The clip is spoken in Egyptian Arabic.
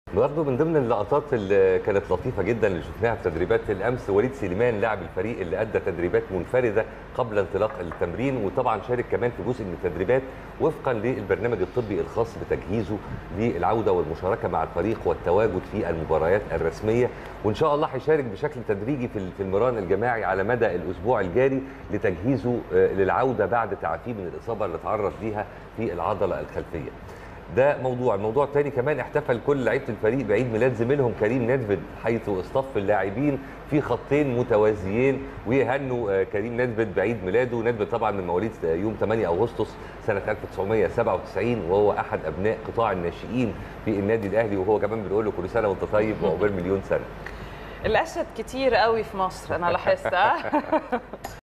برضه من ضمن اللقطات اللي كانت لطيفه جدا اللي شفناها في تدريبات الامس وليد سليمان لاعب الفريق اللي ادى تدريبات منفرده قبل انطلاق التمرين وطبعا شارك كمان في جزء من التدريبات وفقا للبرنامج الطبي الخاص بتجهيزه للعوده والمشاركه مع الفريق والتواجد في المباريات الرسميه وان شاء الله هيشارك بشكل تدريجي في في المران الجماعي على مدى الاسبوع الجاري لتجهيزه للعوده بعد تعافيه من الاصابه اللي تعرض ليها في العضله الخلفيه. ده موضوع الموضوع الثاني كمان احتفل كل لعيبه الفريق بعيد ميلاد زميلهم كريم نيدفيد حيث اصطف اللاعبين في خطين متوازيين ويهنوا كريم نيدفيد بعيد ميلاده نيدفيد طبعا من مواليد يوم 8 اغسطس سنه 1997 وهو احد ابناء قطاع الناشئين في النادي الاهلي وهو كمان بنقول له كل سنه وانت طيب وعقبال مليون سنه الاسد كتير قوي في مصر انا لاحظت